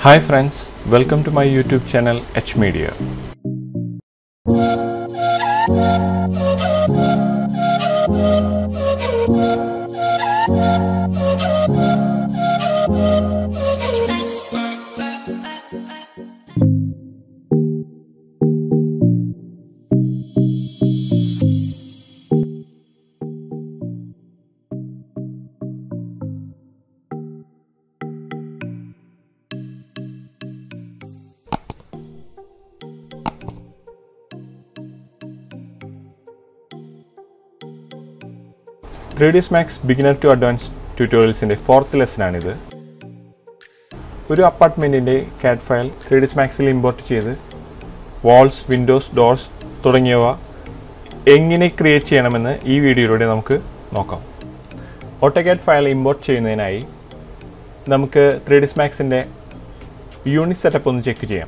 Hi friends, welcome to my YouTube channel H Media. Three D Max beginner to advance ട്യൂട്ടോറിയൽസിൻ്റെ fourth ലെസനാണിത് ഒരു അപ്പാർട്ട്മെൻറ്റിൻ്റെ CAD file three D മാക്സിൽ import ചെയ്ത് walls windows doors തുടങ്ങിയവ എങ്ങനെ ക്രിയേറ്റ് ചെയ്യണമെന്ന് ഈ വീഡിയോയിലൂടെ നമുക്ക് നോക്കാം ഓട്ടോകാറ്റ് ഫയൽ ഇമ്പോർട്ട് ചെയ്യുന്നതിനായി നമുക്ക് ത്രീ ഡി മാക്സിൻ്റെ യൂണിറ്റ് സെറ്റപ്പ് ഒന്ന് ചെക്ക് ചെയ്യാം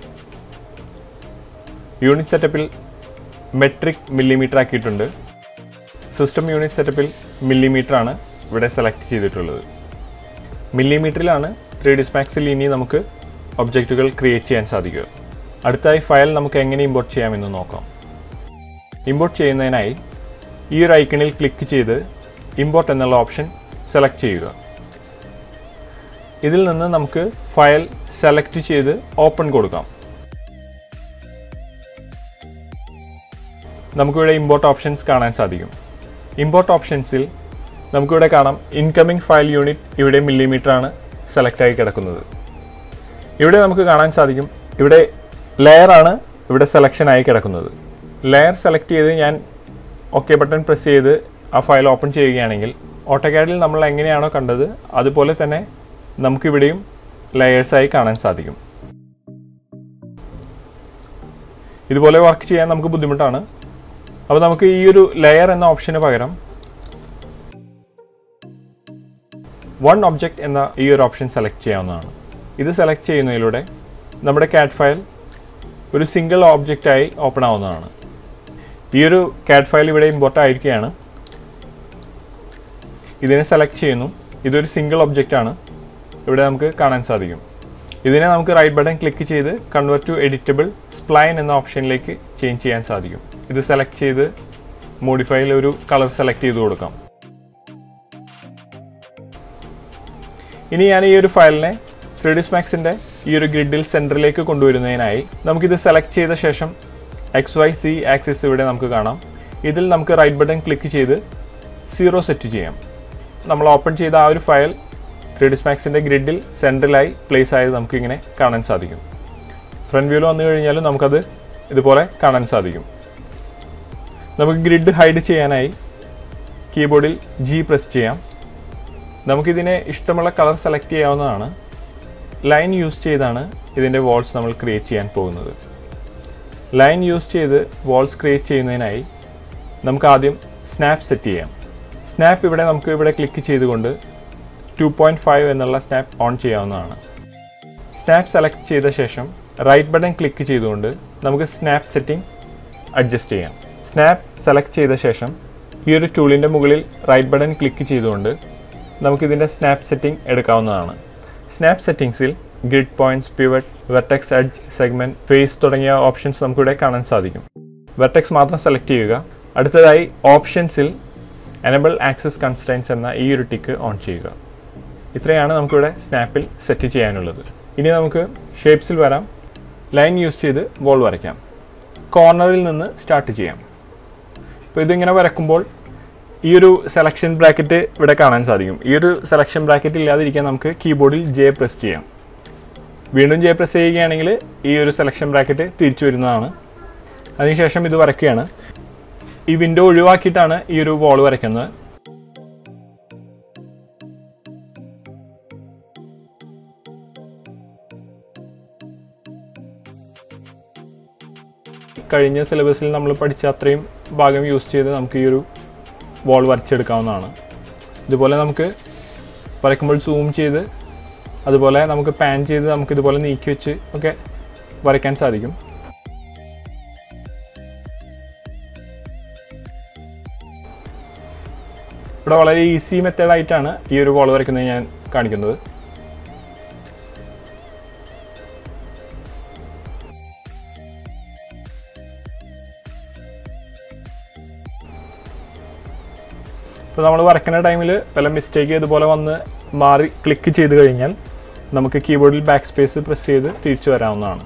യൂണിറ്റ് സെറ്റപ്പിൽ മെട്രിക് മില്ലിമീറ്റർ ആക്കിയിട്ടുണ്ട് സിസ്റ്റം യൂണിറ്റ് സെറ്റപ്പിൽ മില്ലിമീറ്റർ ആണ് ഇവിടെ സെലക്ട് ചെയ്തിട്ടുള്ളത് മില്ലിമീറ്ററിലാണ് ത്രീ ഡി സ്മാക്സിൽ ഇനി നമുക്ക് ഒബ്ജക്റ്റുകൾ ക്രിയേറ്റ് ചെയ്യാൻ സാധിക്കുക അടുത്തായി ഫയൽ നമുക്ക് എങ്ങനെ ഇമ്പോർട്ട് ചെയ്യാമെന്ന് നോക്കാം ഇമ്പോർട്ട് ചെയ്യുന്നതിനായി ഈ ഒരു ഐക്കണിൽ ക്ലിക്ക് ചെയ്ത് ഇമ്പോർട്ട് എന്നുള്ള ഓപ്ഷൻ സെലക്ട് ചെയ്യുക ഇതിൽ നിന്ന് നമുക്ക് ഫയൽ സെലക്ട് ചെയ്ത് ഓപ്പൺ കൊടുക്കാം നമുക്കിവിടെ ഇമ്പോർട്ട് ഓപ്ഷൻസ് കാണാൻ സാധിക്കും ഇമ്പോർട്ട് ഓപ്ഷൻസിൽ നമുക്കിവിടെ കാണാം ഇൻകമിംഗ് ഫയൽ യൂണിറ്റ് ഇവിടെ മില്ലിമീറ്റർ ആണ് സെലക്ട് ആയി കിടക്കുന്നത് ഇവിടെ നമുക്ക് കാണാൻ സാധിക്കും ഇവിടെ ലെയർ ആണ് ഇവിടെ സെലക്ഷൻ ആയി കിടക്കുന്നത് ലെയർ സെലക്ട് ചെയ്ത് ഞാൻ ഓക്കെ ബട്ടൺ പ്രസ് ചെയ്ത് ആ ഫയൽ ഓപ്പൺ ചെയ്യുകയാണെങ്കിൽ ഓട്ടോകാഡിൽ നമ്മൾ എങ്ങനെയാണോ കണ്ടത് അതുപോലെ തന്നെ നമുക്കിവിടെയും ലെയേഴ്സായി കാണാൻ സാധിക്കും ഇതുപോലെ വർക്ക് ചെയ്യാൻ നമുക്ക് ബുദ്ധിമുട്ടാണ് അപ്പോൾ നമുക്ക് ഈ ഒരു ലെയർ എന്ന ഓപ്ഷന് പകരം വൺ ഒബ്ജക്റ്റ് എന്ന ഈ ഒരു ഓപ്ഷൻ സെലക്ട് ചെയ്യാവുന്നതാണ് ഇത് സെലക്ട് ചെയ്യുന്നതിലൂടെ നമ്മുടെ കാറ്റ് ഫയൽ ഒരു സിംഗിൾ ഓബ്ജക്റ്റായി ഓപ്പൺ ആവുന്നതാണ് ഈ ഒരു കാറ്റ് ഫയൽ ഇവിടെ ഇമ്പോർട്ട് ആയിരിക്കുകയാണ് ഇതിനെ സെലക്ട് ചെയ്യുന്നു ഇതൊരു സിംഗിൾ ഒബ്ജക്റ്റ് ആണ് ഇവിടെ നമുക്ക് കാണാൻ സാധിക്കും ഇതിനെ നമുക്ക് റൈറ്റ് ബട്ടൺ ക്ലിക്ക് ചെയ്ത് കൺവേർട്ട് ടു എഡിറ്റബിൾ സ്പ്ലൈൻ എന്ന ഓപ്ഷനിലേക്ക് ചേഞ്ച് ചെയ്യാൻ സാധിക്കും ഇത് സെലക്ട് ചെയ്ത് മോഡിഫൈയിൽ ഒരു കളർ സെലക്ട് ചെയ്ത് കൊടുക്കാം ഇനി ഞാൻ ഈ ഒരു ഫയലിനെ ത്രീ ഡി സ്മാക്സിൻ്റെ ഈ ഒരു ഗ്രിഡിൽ സെൻറ്ററിലേക്ക് കൊണ്ടുവരുന്നതിനായി നമുക്കിത് സെലക്ട് ചെയ്ത ശേഷം എക്സ് വൈ സി ആക്സിസ് ഇവിടെ നമുക്ക് കാണാം ഇതിൽ നമുക്ക് റൈറ്റ് ബട്ടൺ ക്ലിക്ക് ചെയ്ത് സീറോ സെറ്റ് ചെയ്യാം നമ്മൾ ഓപ്പൺ ചെയ്ത ആ ഒരു ഫയൽ ത്രീ ഡി സ്മാക്സിൻ്റെ ഗ്രിഡിൽ സെൻട്രലായി പ്ലേസ് ആയത് നമുക്കിങ്ങനെ കാണാൻ സാധിക്കും ഫ്രണ്ട് വ്യൂവിൽ വന്നു കഴിഞ്ഞാലും നമുക്കത് ഇതുപോലെ കാണാൻ സാധിക്കും നമുക്ക് ഗ്രിഡ് ഹൈഡ് ചെയ്യാനായി കീബോർഡിൽ ജി പ്രസ് ചെയ്യാം നമുക്കിതിനെ ഇഷ്ടമുള്ള കളർ സെലക്ട് ചെയ്യാവുന്നതാണ് ലൈൻ യൂസ് ചെയ്താണ് ഇതിൻ്റെ വാൾസ് നമ്മൾ ക്രിയേറ്റ് ചെയ്യാൻ പോകുന്നത് ലൈൻ യൂസ് ചെയ്ത് വാൾസ് ക്രിയേറ്റ് ചെയ്യുന്നതിനായി നമുക്ക് ആദ്യം സ്നാപ്പ് സെറ്റ് ചെയ്യാം സ്നാപ്പ് ഇവിടെ നമുക്ക് ഇവിടെ ക്ലിക്ക് ചെയ്തുകൊണ്ട് ടു പോയിൻറ്റ് ഫൈവ് എന്നുള്ള സ്നാപ്പ് ഓൺ ചെയ്യാവുന്നതാണ് സ്നാപ്പ് സെലക്ട് ചെയ്ത ശേഷം റൈറ്റ് ബട്ടൺ ക്ലിക്ക് ചെയ്തുകൊണ്ട് നമുക്ക് സ്നാപ്പ് സെറ്റിംഗ് അഡ്ജസ്റ്റ് ചെയ്യാം സ്നാപ്പ് സെലക്ട് ചെയ്ത ശേഷം ഈ ഒരു ടൂളിൻ്റെ മുകളിൽ റൈറ്റ് ബട്ടൺ ക്ലിക്ക് ചെയ്തുകൊണ്ട് നമുക്കിതിൻ്റെ സ്നാപ്പ് സെറ്റിംഗ് എടുക്കാവുന്നതാണ് സ്നാപ്പ് സെറ്റിംഗ്സിൽ grid points pivot vertex edge segment face തുടങ്ങിയ ഓപ്ഷൻസ് നമുക്കിവിടെ കാണാൻ സാധിക്കും വെർട്ടെക്സ് മാത്രം സെലക്ട് ചെയ്യുക അടുത്തതായി ഓപ്ഷൻസിൽ എനബിൾ ആക്സസ് കൺസ്റ്റൻസ് എന്ന ഈ ഒരു ടിക്ക് ഓൺ ചെയ്യുക ഇത്രയാണ് നമുക്കിവിടെ സ്നാപ്പിൽ സെറ്റ് ചെയ്യാനുള്ളത് ഇനി നമുക്ക് ഷേപ്സിൽ വരാം ലൈൻ യൂസ് ചെയ്ത് വോൾ വരയ്ക്കാം കോർണറിൽ നിന്ന് സ്റ്റാർട്ട് ചെയ്യാം അപ്പോൾ ഇതിങ്ങനെ വരക്കുമ്പോൾ ഈ ഒരു സെലക്ഷൻ ബ്രാക്കറ്റ് ഇവിടെ കാണാൻ സാധിക്കും ഈ ഒരു സെലക്ഷൻ ബ്രാക്കറ്റ് ഇല്ലാതിരിക്കാൻ നമുക്ക് കീബോർഡിൽ ജെ പ്രസ് ചെയ്യാം വീണ്ടും ജെ പ്രസ് ചെയ്യുകയാണെങ്കിൽ ഈ ഒരു സെലക്ഷൻ ബ്രാക്കറ്റ് തിരിച്ചു വരുന്നതാണ് അതിനുശേഷം ഇത് വരയ്ക്കുകയാണ് ഈ വിൻഡോ ഒഴിവാക്കിയിട്ടാണ് ഈ ഒരു വോൾ വരയ്ക്കുന്നത് കഴിഞ്ഞ സിലബസിൽ നമ്മൾ പഠിച്ച അത്രയും ഭാഗം യൂസ് ചെയ്ത് നമുക്ക് ഈ ഒരു വോൾ വരച്ചെടുക്കാവുന്നതാണ് ഇതുപോലെ നമുക്ക് വരയ്ക്കുമ്പോൾ സൂം ചെയ്ത് അതുപോലെ നമുക്ക് പാൻ ചെയ്ത് നമുക്ക് ഇതുപോലെ നീക്കി വെച്ച് ഒക്കെ വരയ്ക്കാൻ സാധിക്കും ഇവിടെ വളരെ ഈസി മെത്തേഡായിട്ടാണ് ഈ ഒരു വോൾ വരയ്ക്കുന്നത് ഞാൻ കാണിക്കുന്നത് അപ്പോൾ നമ്മൾ വരയ്ക്കുന്ന ടൈമിൽ വല്ല മിസ്റ്റേക്ക് ഇതുപോലെ വന്ന് മാറി ക്ലിക്ക് ചെയ്ത് കഴിഞ്ഞാൽ നമുക്ക് കീബോർഡിൽ ബാക്ക് സ്പേസ് പ്രസ് ചെയ്ത് തിരിച്ചു വരാവുന്നതാണ്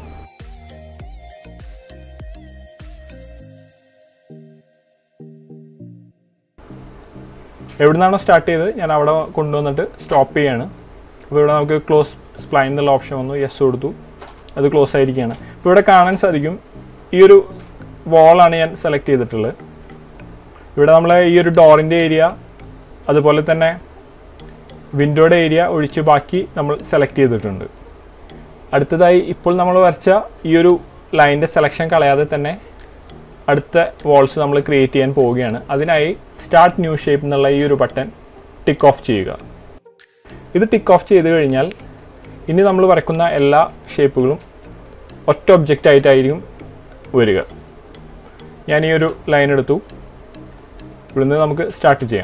എവിടുന്നാണോ സ്റ്റാർട്ട് ചെയ്തത് ഞാൻ അവിടെ കൊണ്ടുവന്നിട്ട് സ്റ്റോപ്പ് ചെയ്യാണ് അപ്പോൾ ഇവിടെ നമുക്ക് ക്ലോസ് സ്പ്ലൈൻ എന്നുള്ള ഓപ്ഷൻ വന്നു യെസ് കൊടുത്തു അത് ക്ലോസ് ആയിരിക്കുകയാണ് ഇപ്പോൾ ഇവിടെ കാണാൻ സാധിക്കും ഈ ഒരു വാളാണ് ഞാൻ സെലക്ട് ചെയ്തിട്ടുള്ളത് ഇവിടെ നമ്മൾ ഈ ഒരു ഡോറിൻ്റെ ഏരിയ അതുപോലെ തന്നെ വിൻഡോയുടെ ഏരിയ ഒഴിച്ച് ബാക്കി നമ്മൾ സെലക്ട് ചെയ്തിട്ടുണ്ട് അടുത്തതായി ഇപ്പോൾ നമ്മൾ വരച്ച ഈ ഒരു ലൈൻ്റെ സെലക്ഷൻ കളയാതെ തന്നെ അടുത്ത വാൾസ് നമ്മൾ ക്രിയേറ്റ് ചെയ്യാൻ പോവുകയാണ് അതിനായി സ്റ്റാർട്ട് ന്യൂ ഷേപ്പ് എന്നുള്ള ഈ ഒരു ബട്ടൺ ടിക്ക് ഓഫ് ചെയ്യുക ഇത് ടിക്ക് ഓഫ് ചെയ്ത് കഴിഞ്ഞാൽ ഇനി നമ്മൾ വരയ്ക്കുന്ന എല്ലാ ഷേപ്പുകളും ഒറ്റ ഒബ്ജക്റ്റ് ആയിട്ടായിരിക്കും വരിക ഞാൻ ഈ ഒരു ലൈൻ എടുത്തു ഇവിടുന്ന് നമുക്ക് സ്റ്റാർട്ട് ചെയ്യാം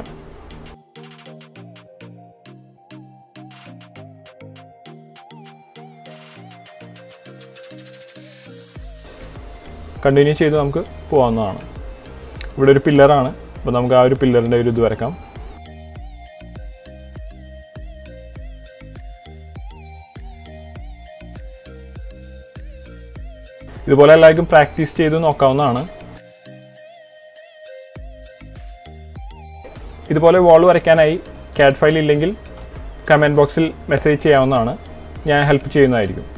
കണ്ടിന്യൂ ചെയ്ത് നമുക്ക് പോകാവുന്നതാണ് ഇവിടെ ഒരു പില്ലറാണ് അപ്പോൾ നമുക്ക് ആ ഒരു പില്ലറിൻ്റെ ഒരു ഇത് വരക്കാം ഇതുപോലെ എല്ലാവർക്കും പ്രാക്ടീസ് ചെയ്ത് നോക്കാവുന്നതാണ് ഇതുപോലെ വാൾ വരയ്ക്കാനായി ക്യാറ്റ് ഫയൽ ഇല്ലെങ്കിൽ കമൻറ്റ് ബോക്സിൽ മെസ്സേജ് ചെയ്യാവുന്നതാണ് ഞാൻ ഹെൽപ്പ് ചെയ്യുന്നതായിരിക്കും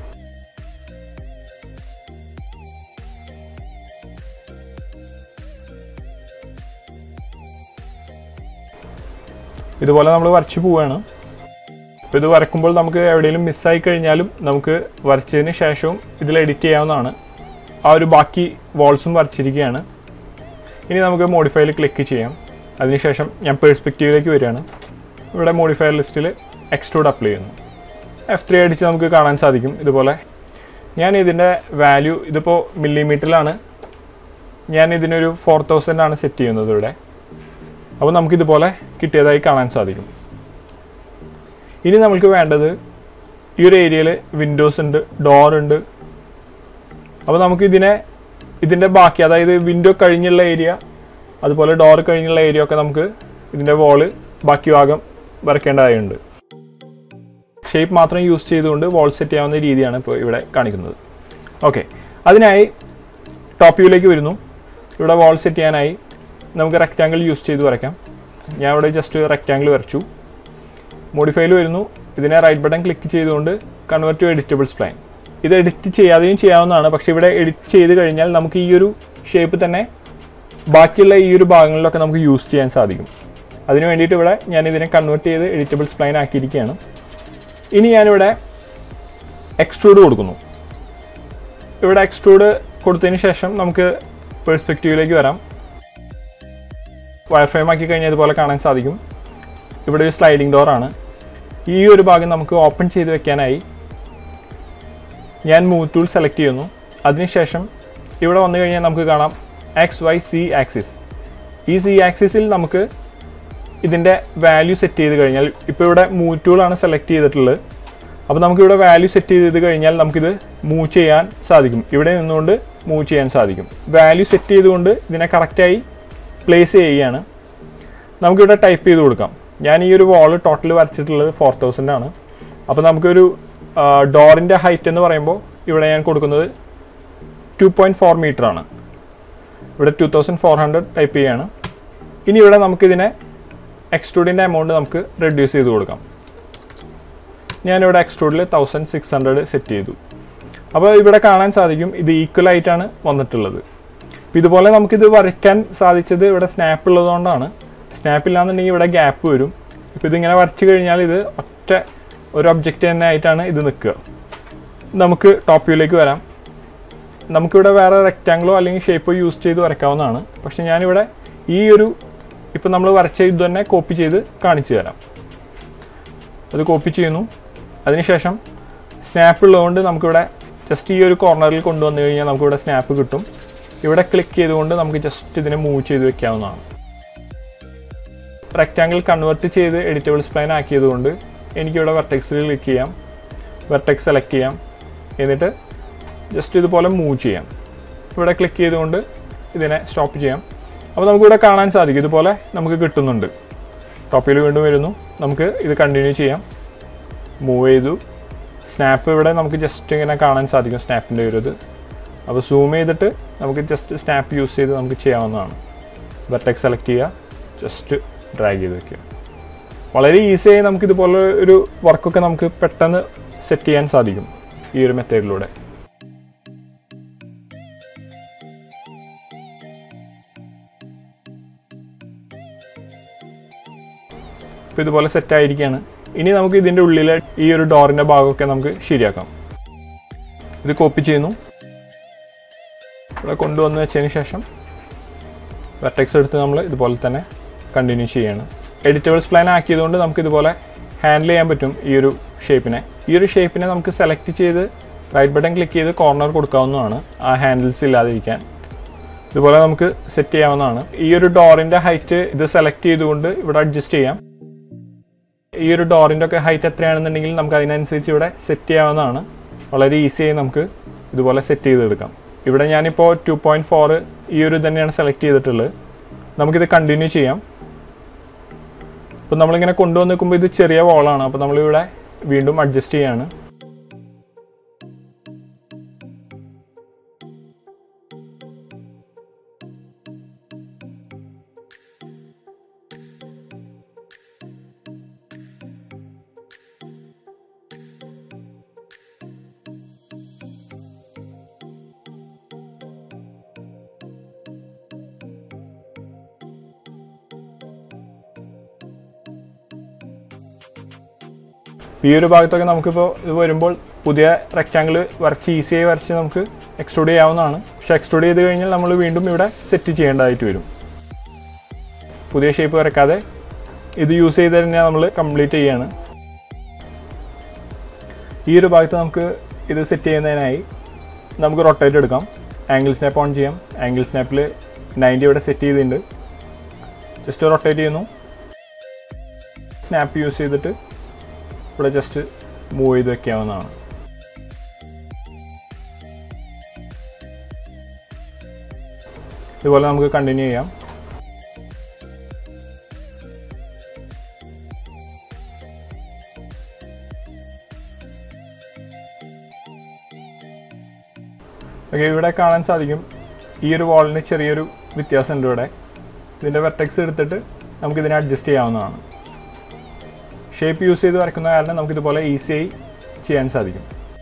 ഇതുപോലെ നമ്മൾ വരച്ചു പോവുകയാണ് അപ്പോൾ ഇത് വരക്കുമ്പോൾ നമുക്ക് എവിടെയെങ്കിലും മിസ്സായി കഴിഞ്ഞാലും നമുക്ക് വരച്ചതിന് ശേഷവും ഇതിൽ എഡിറ്റ് ചെയ്യാവുന്നതാണ് ആ ഒരു ബാക്കി വാൾസും വരച്ചിരിക്കുകയാണ് ഇനി നമുക്ക് മോഡിഫൈയിൽ ക്ലിക്ക് ചെയ്യാം അതിനുശേഷം ഞാൻ പേഴ്സ്പെക്റ്റീവിലേക്ക് വരികയാണ് ഇവിടെ മോഡിഫയർ ലിസ്റ്റിൽ എക്സ്ട്രൂഡ് അപ്ലൈ ചെയ്യുന്നു എഫ് ത്രീ അടിച്ച് നമുക്ക് കാണാൻ സാധിക്കും ഇതുപോലെ ഞാൻ ഇതിൻ്റെ വാല്യൂ ഇതിപ്പോൾ മില്ലിമീറ്ററിലാണ് ഞാൻ ഇതിനൊരു ഫോർ തൗസൻഡ് ആണ് സെറ്റ് ചെയ്യുന്നത് ഇവിടെ അപ്പോൾ നമുക്കിതുപോലെ കിട്ടിയതായി കാണാൻ സാധിക്കും ഇനി നമുക്ക് വേണ്ടത് ഈ ഒരു ഏരിയയിൽ വിൻഡോസ് ഉണ്ട് ഡോർ ഉണ്ട് അപ്പോൾ നമുക്ക് ഇതിനെ ഇതിൻ്റെ ബാക്കി അതായത് വിൻഡോ കഴിഞ്ഞുള്ള ഏരിയ അതുപോലെ ഡോർ കഴിഞ്ഞുള്ള ഏരിയ ഒക്കെ നമുക്ക് ഇതിൻ്റെ വോള് ബാക്കി ഭാഗം വരയ്ക്കേണ്ടതായുണ്ട് ഷേപ്പ് മാത്രം യൂസ് ചെയ്തുകൊണ്ട് വോൾ സെറ്റ് ചെയ്യാവുന്ന രീതിയാണ് ഇപ്പോൾ ഇവിടെ കാണിക്കുന്നത് ഓക്കെ അതിനായി ടോപ്പ് വ്യൂയിലേക്ക് വരുന്നു ഇവിടെ വോൾ സെറ്റ് ചെയ്യാനായി നമുക്ക് റെക്റ്റാങ്കിൾ യൂസ് ചെയ്ത് വരയ്ക്കാം ഞാൻ ഇവിടെ ജസ്റ്റ് റെക്റ്റാങ്കിൾ വരച്ചു മോഡിഫൈയിൽ വരുന്നു ഇതിനെ റൈറ്റ് ബട്ടൺ ക്ലിക്ക് ചെയ്തുകൊണ്ട് കൺവേർട്ട് ടു എഡിറ്റബിൾ സ്പ്ലൈൻ ഇത് എഡിറ്റ് ചെയ്യാതെയും ചെയ്യാവുന്നതാണ് പക്ഷേ ഇവിടെ എഡിറ്റ് ചെയ്ത് കഴിഞ്ഞാൽ നമുക്ക് ഈ ഒരു ഷേപ്പ് തന്നെ ബാക്കിയുള്ള ഈ ഒരു ഭാഗങ്ങളിലൊക്കെ നമുക്ക് യൂസ് ചെയ്യാൻ സാധിക്കും അതിന് വേണ്ടിയിട്ട് ഇവിടെ ഞാൻ ഇതിനെ കൺവേർട്ട് ചെയ്ത് എഡിറ്റബിൾ സ്പ്ലൈൻ ആക്കിയിരിക്കുകയാണ് ഇനി ഞാനിവിടെ എക്സ്ട്രൂഡ് കൊടുക്കുന്നു ഇവിടെ എക്സ്ട്രൂഡ് കൊടുത്തതിന് ശേഷം നമുക്ക് പെർസ്പെക്റ്റീവിലേക്ക് വരാം വയർ ഫ്രെയിം ആക്കി കഴിഞ്ഞാൽ ഇതുപോലെ കാണാൻ സാധിക്കും ഇവിടെ ഒരു സ്ലൈഡിംഗ് ഡോറാണ് ഈ ഒരു ഭാഗം നമുക്ക് ഓപ്പൺ ചെയ്ത് വെക്കാനായി ഞാൻ മൂവ് ടൂൾ സെലക്ട് ചെയ്യുന്നു അതിനുശേഷം ഇവിടെ വന്നു കഴിഞ്ഞാൽ നമുക്ക് കാണാം എക്സ് വൈ സി ആക്സിസ് ഈ സി ആക്സിസിൽ നമുക്ക് ഇതിൻ്റെ വാല്യൂ സെറ്റ് ചെയ്ത് കഴിഞ്ഞാൽ ഇപ്പോൾ ഇവിടെ മൂവ് ടൂളാണ് സെലക്ട് ചെയ്തിട്ടുള്ളത് അപ്പോൾ നമുക്കിവിടെ വാല്യൂ സെറ്റ് ചെയ്ത് കഴിഞ്ഞാൽ നമുക്കിത് മൂവ് ചെയ്യാൻ സാധിക്കും ഇവിടെ നിന്നുകൊണ്ട് മൂവ് ചെയ്യാൻ സാധിക്കും വാല്യൂ സെറ്റ് ചെയ്തുകൊണ്ട് ഇതിനെ കറക്റ്റായി പ്ലേസ് ചെയ്യുകയാണ് നമുക്കിവിടെ ടൈപ്പ് ചെയ്ത് കൊടുക്കാം ഞാൻ ഈ ഒരു വാൾ ടോട്ടൽ വരച്ചിട്ടുള്ളത് ഫോർ തൗസൻഡ് ആണ് അപ്പോൾ നമുക്കൊരു ഡോറിൻ്റെ ഹൈറ്റ് എന്ന് പറയുമ്പോൾ ഇവിടെ ഞാൻ കൊടുക്കുന്നത് ടു പോയിൻറ്റ് ഫോർ മീറ്റർ ആണ് ഇവിടെ two thousand four hundred type ചെയ്യുകയാണ് ഇനി ഇവിടെ നമുക്കിതിനെ എക്സ്ട്രൂഡിൻ്റെ എമൗണ്ട് നമുക്ക് റെഡ്യൂസ് ചെയ്ത് കൊടുക്കാം ഞാനിവിടെ എക്സ്ട്രൂഡിൽ തൗസൻഡ് സിക്സ് ഹൺഡ്രഡ് സെറ്റ് ചെയ്തു അപ്പോൾ ഇവിടെ കാണാൻ സാധിക്കും ഇത് ഈക്വൽ ആയിട്ടാണ് വന്നിട്ടുള്ളത് അപ്പോൾ ഇതുപോലെ നമുക്കിത് വരയ്ക്കാൻ സാധിച്ചത് ഇവിടെ സ്നാപ്പ് ഉള്ളതുകൊണ്ടാണ് സ്നാപ്പ് ഇല്ലാന്നുണ്ടെങ്കിൽ ഇവിടെ ഗ്യാപ്പ് വരും ഇപ്പോൾ ഇതിങ്ങനെ വരച്ച് കഴിഞ്ഞാൽ ഇത് ഒറ്റ ഒരു ഒബ്ജക്റ്റ് തന്നെ ആയിട്ടാണ് ഇത് നിൽക്കുക നമുക്ക് ടോപ്പ് വ്യൂയിലേക്ക് വരാം നമുക്കിവിടെ വേറെ റെക്റ്റാങ്കിളോ അല്ലെങ്കിൽ ഷേപ്പോ യൂസ് ചെയ്ത് വരയ്ക്കാവുന്നതാണ് പക്ഷേ ഞാനിവിടെ ഈ ഒരു ഇപ്പം നമ്മൾ വരച്ച ഇത് തന്നെ കോപ്പി ചെയ്ത് കാണിച്ചു തരാം അത് കോപ്പി ചെയ്യുന്നു അതിനുശേഷം സ്നാപ്പ് ഉള്ളതുകൊണ്ട് നമുക്കിവിടെ ജസ്റ്റ് ഈ ഒരു കോർണറിൽ കൊണ്ടുവന്നു കഴിഞ്ഞാൽ നമുക്കിവിടെ സ്നാപ്പ് കിട്ടും ഇവിടെ ക്ലിക്ക് ചെയ്തുകൊണ്ട് നമുക്ക് ജസ്റ്റ് ഇതിനെ മൂവ് ചെയ്ത് വെക്കാവുന്നതാണ് റെക്റ്റാങ്കിൾ കൺവേർട്ട് ചെയ്ത് എഡിറ്റബിൾ സ്പ്ലൈൻ ആക്കിയതുകൊണ്ട് എനിക്കിവിടെ വെർട്ടെക്സിൽ ക്ലിക്ക് ചെയ്യാം വെർട്ടെക്സ് സെലക്ട് ചെയ്യാം എന്നിട്ട് ജസ്റ്റ് ഇതുപോലെ മൂവ് ചെയ്യാം ഇവിടെ ക്ലിക്ക് ചെയ്തുകൊണ്ട് ഇതിനെ സ്റ്റോപ്പ് ചെയ്യാം അപ്പോൾ നമുക്കിവിടെ കാണാൻ സാധിക്കും ഇതുപോലെ നമുക്ക് കിട്ടുന്നുണ്ട് ടോപ്പ് വ്യൂ വീണ്ടും വരുന്നു നമുക്ക് ഇത് കണ്ടിന്യൂ ചെയ്യാം മൂവ് ചെയ്തു സ്നാപ്പ് ഇവിടെ നമുക്ക് ജസ്റ്റ് ഇങ്ങനെ കാണാൻ സാധിക്കും സ്നാപ്പിൻ്റെ ഒരു ഇത് അപ്പോൾ സൂം ചെയ്തിട്ട് നമുക്ക് ജസ്റ്റ് സ്നാപ്പ് യൂസ് ചെയ്ത് നമുക്ക് ചെയ്യാവുന്നതാണ് വെർട്ടെക്സ് സെലക്ട് ചെയ്യുക ജസ്റ്റ് ഡ്രാഗ് ചെയ്ത് വെക്കുക വളരെ ഈസിയായി നമുക്ക് ഇതുപോലെ ഒരു വർക്കൊക്കെ നമുക്ക് പെട്ടെന്ന് സെറ്റ് ചെയ്യാൻ സാധിക്കും ഈ ഒരു മെത്തേഡിലൂടെ ഇപ്പോൾ ഇതുപോലെ സെറ്റ് ആയിരിക്കുകയാണ് ഇനി നമുക്ക് ഇതിൻ്റെ ഉള്ളിലെ ഈ ഒരു ഡോറിൻ്റെ ഭാഗമൊക്കെ നമുക്ക് ശരിയാക്കാം ഇത് കോപ്പി ചെയ്യുന്നു ഇവിടെ കൊണ്ടുവന്ന് വെച്ചതിന് ശേഷം വെർട്ടെക്സ് എടുത്ത് നമ്മൾ ഇതുപോലെ തന്നെ കണ്ടിന്യൂ ചെയ്യാണ് എഡിറ്റബിൾ സ്പ്ലാൻ ആക്കിയതുകൊണ്ട് നമുക്ക് ഇതുപോലെ ഹാൻഡിൽ ചെയ്യാൻ പറ്റും ഈ ഒരു ഷേപ്പിനെ ഈ ഒരു ഷേപ്പിനെ നമുക്ക് സെലക്ട് ചെയ്ത് റൈറ്റ് ബട്ടൺ ക്ലിക്ക് ചെയ്ത് കോർണർ കൊടുക്കാവുന്നതാണ് ആ ഹാൻഡിൽസ് ഇല്ലാതിരിക്കാൻ ഇതുപോലെ നമുക്ക് സെറ്റ് ചെയ്യാവുന്നതാണ് ഈ ഒരു ഡോറിൻ്റെ ഹൈറ്റ് ഇത് സെലക്ട് ചെയ്തുകൊണ്ട് ഇവിടെ അഡ്ജസ്റ്റ് ചെയ്യാം ഈ ഒരു ഡോറിൻ്റെ ഒക്കെ ഹൈറ്റ് എത്രയാണെന്നുണ്ടെങ്കിൽ നമുക്ക് അതിനനുസരിച്ച് ഇവിടെ സെറ്റ് ചെയ്യാവുന്നതാണ് വളരെ ഈസിയായി നമുക്ക് ഇതുപോലെ സെറ്റ് ചെയ്തെടുക്കാം ഇവിടെ ഞാനിപ്പോൾ ടു പോയിൻറ്റ് ഫോർ ഈ ഒരു തന്നെയാണ് സെലക്ട് ചെയ്തിട്ടുള്ളത് നമുക്കിത് കണ്ടിന്യൂ ചെയ്യാം അപ്പോൾ നമ്മളിങ്ങനെ കൊണ്ടുവന്ന് നിൽക്കുമ്പോൾ ഇത് ചെറിയ വോളാണ് അപ്പോൾ നമ്മളിവിടെ വീണ്ടും അഡ്ജസ്റ്റ് ചെയ്യാണ് ഈ ഒരു ഭാഗത്തൊക്കെ നമുക്കിപ്പോൾ ഇത് വരുമ്പോൾ പുതിയ റെക്റ്റാങ്കിൾ വരച്ച് ഈസിയായി വരച്ച് നമുക്ക് എക്സ്ട്രൂഡ് ചെയ്യാവുന്നതാണ് പക്ഷെ എക്സ്ട്രൂഡ് ചെയ്ത് കഴിഞ്ഞാൽ നമ്മൾ വീണ്ടും ഇവിടെ സെറ്റ് ചെയ്യേണ്ടതായിട്ട് വരും പുതിയ ഷേപ്പ് വരക്കാതെ ഇത് യൂസ് ചെയ്ത് തന്നെ നമ്മൾ കംപ്ലീറ്റ് ചെയ്യാണ് ഈ ഒരു ഭാഗത്ത് നമുക്ക് ഇത് സെറ്റ് ചെയ്യുന്നതിനായി നമുക്ക് റൊട്ടേറ്റ് എടുക്കാം ആംഗിൾ സ്നാപ്പ് ഓൺ ചെയ്യാം ആംഗിൾ സ്നാപ്പിൽ നയൻറ്റി ഇവിടെ സെറ്റ് ചെയ്തിട്ടുണ്ട് ജസ്റ്റ് റൊട്ടേറ്റ് ചെയ്യുന്നു സ്നാപ്പ് യൂസ് ചെയ്തിട്ട് ഇവിടെ ജസ്റ്റ് മൂവ് ചെയ്ത് വെക്കാവുന്നതാണ് ഇതുപോലെ നമുക്ക് കണ്ടിന്യൂ ചെയ്യാം ഓക്കെ ഇവിടെ കാണാൻ സാധിക്കും ഈ ഒരു വാളിന് ചെറിയൊരു വ്യത്യാസമുണ്ട് ഇവിടെ ഇതിൻ്റെ വെർട്ടെക്സ് എടുത്തിട്ട് നമുക്കിതിനെ അഡ്ജസ്റ്റ് ചെയ്യാവുന്നതാണ് ഷേപ്പ് യൂസ് ചെയ്ത് വരയ്ക്കുന്ന കാരണം നമുക്കിതുപോലെ ഈസിയായി ചെയ്യാൻ സാധിക്കും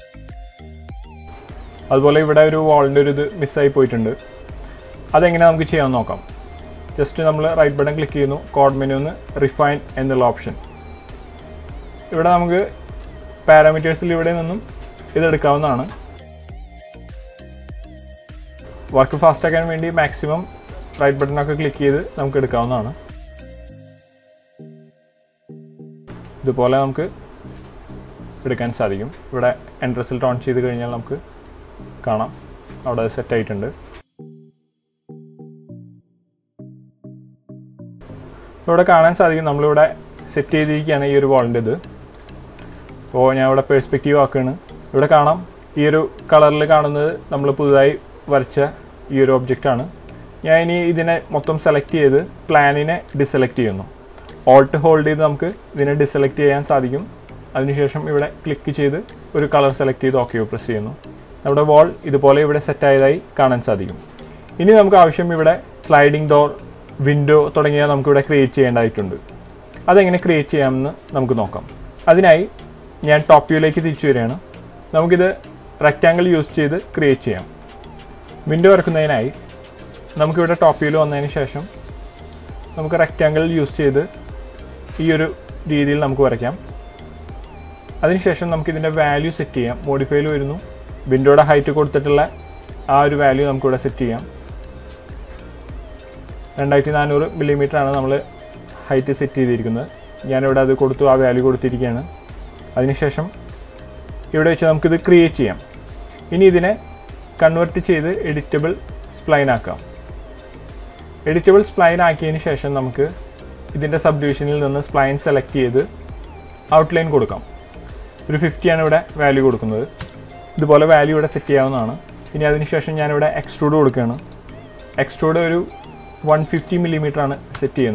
അതുപോലെ ഇവിടെ ഒരു വാളിൻ്റെ ഒരു ഇത് മിസ്സായി പോയിട്ടുണ്ട് അതെങ്ങനെ നമുക്ക് ചെയ്യാൻ നോക്കാം ജസ്റ്റ് നമ്മൾ റൈറ്റ് ബട്ടൺ ക്ലിക്ക് ചെയ്യുന്നു കോഡ് മെനു നിന്ന് റിഫൈൻ എന്നുള്ള ഓപ്ഷൻ ഇവിടെ നമുക്ക് പാരാമീറ്റേഴ്സിൽ ഇവിടെ നിന്നും ഇതെടുക്കാവുന്നതാണ് വർക്ക് ഫാസ്റ്റ് ആക്കാൻ വേണ്ടി മാക്സിമം റൈറ്റ് ബട്ടണൊക്കെ ക്ലിക്ക് ചെയ്ത് നമുക്ക് എടുക്കാവുന്നതാണ് ഇതുപോലെ നമുക്ക് എടുക്കാൻ സാധിക്കും ഇവിടെ എൻഡ് റിസൾട്ട് ഓൺ ചെയ്ത് കഴിഞ്ഞാൽ നമുക്ക് കാണാം അവിടെ സെറ്റ് ആയിട്ടുണ്ട് ഇവിടെ കാണാൻ സാധിക്കും നമ്മളിവിടെ സെറ്റ് ചെയ്തിരിക്കുകയാണ് ഈ ഒരു വാളിൻ്റെ ഇത് അപ്പോൾ ഞാൻ ഇവിടെ പേഴ്സ്പെക്റ്റീവ് ആക്കുകയാണ് ഇവിടെ കാണാം ഈ ഒരു കളറിൽ കാണുന്നത് നമ്മൾ പുതുതായി വരച്ച ഈ ഒരു ഒബ്ജക്റ്റാണ് ഞാൻ ഇനി ഇതിനെ മൊത്തം സെലക്ട് ചെയ്ത് പ്ലാനിനെ ഡിസെലക്ട് ചെയ്യുന്നു ഓൾട്ട് ഹോൾഡ് ചെയ്ത് നമുക്ക് ഇതിനെ ഡിസെലക്ട് ചെയ്യാൻ സാധിക്കും അതിനുശേഷം ഇവിടെ ക്ലിക്ക് ചെയ്ത് ഒരു കളർ സെലക്ട് ചെയ്ത് ഓക്കെ പ്രസ് ചെയ്യുന്നു നമ്മുടെ വാൾ ഇതുപോലെ ഇവിടെ സെറ്റ് ആയതായി കാണാൻ സാധിക്കും ഇനി നമുക്ക് ആവശ്യം ഇവിടെ സ്ലൈഡിംഗ് ഡോർ വിൻഡോ തുടങ്ങിയ നമുക്കിവിടെ ക്രിയേറ്റ് ചെയ്യേണ്ടതായിട്ടുണ്ട് അതെങ്ങനെ ക്രിയേറ്റ് ചെയ്യാമെന്ന് നമുക്ക് നോക്കാം അതിനായി ഞാൻ ടോപ്പ് വ്യൂയിലേക്ക് തിരിച്ചു വരികയാണ് നമുക്കിത് റെക്റ്റാങ്കിൾ യൂസ് ചെയ്ത് ക്രിയേറ്റ് ചെയ്യാം വിൻഡോ വരക്കുന്നതിനായി നമുക്കിവിടെ ടോപ്പ് വ്യൂയിൽ വന്നതിന് ശേഷം നമുക്ക് റെക്റ്റാങ്കിൾ യൂസ് ചെയ്ത് ഈ ഒരു രീതിയിൽ നമുക്ക് വരയ്ക്കാം അതിനുശേഷം നമുക്ക് ഇതിൻ്റെ വാല്യൂ സെറ്റ് ചെയ്യാം മോഡിഫൈയിൽ വരുന്നു വിൻഡോയുടെ ഹൈറ്റ് കൊടുത്തിട്ടുള്ള ആ ഒരു വാല്യൂ നമുക്കിവിടെ സെറ്റ് ചെയ്യാം രണ്ടായിരത്തി നാനൂറ് മില്ലിമീറ്റർ ആണ് നമ്മൾ ഹൈറ്റ് സെറ്റ് ചെയ്തിരിക്കുന്നത് ഞാനിവിടെ അത് കൊടുത്തു ആ വാല്യൂ കൊടുത്തിരിക്കുകയാണ് അതിനുശേഷം ഇവിടെ വെച്ച് നമുക്കിത് ക്രിയേറ്റ് ചെയ്യാം ഇനി ഇതിനെ കൺവെർട്ട് ചെയ്ത് എഡിറ്റബിൾ സ്പ്ലൈൻ ആക്കാം എഡിറ്റബിൾ സ്പ്ലൈൻ ആക്കിയതിന് ശേഷം നമുക്ക് ഇതിൻ്റെ സബ് ഡിവിഷനിൽ നിന്ന് സ്പ്ലൈൻ സെലക്ട് ചെയ്ത് ഔട്ട്ലൈൻ കൊടുക്കാം ഒരു 50 ആണ് ഇവിടെ വാല്യൂ കൊടുക്കുന്നത് ഇതുപോലെ വാല്യൂ ഇവിടെ സെറ്റ് ചെയ്യാവുന്നതാണ് ഇനി അതിനുശേഷം ഞാനിവിടെ എക്സ്ട്രൂഡ് കൊടുക്കുകയാണ് എക്സ്ട്രൂഡ് ഒരു വൺ ഫിഫ്റ്റി മില്ലിമീറ്റർ ആണ് സെറ്റ് ചെയ്യുന്നത്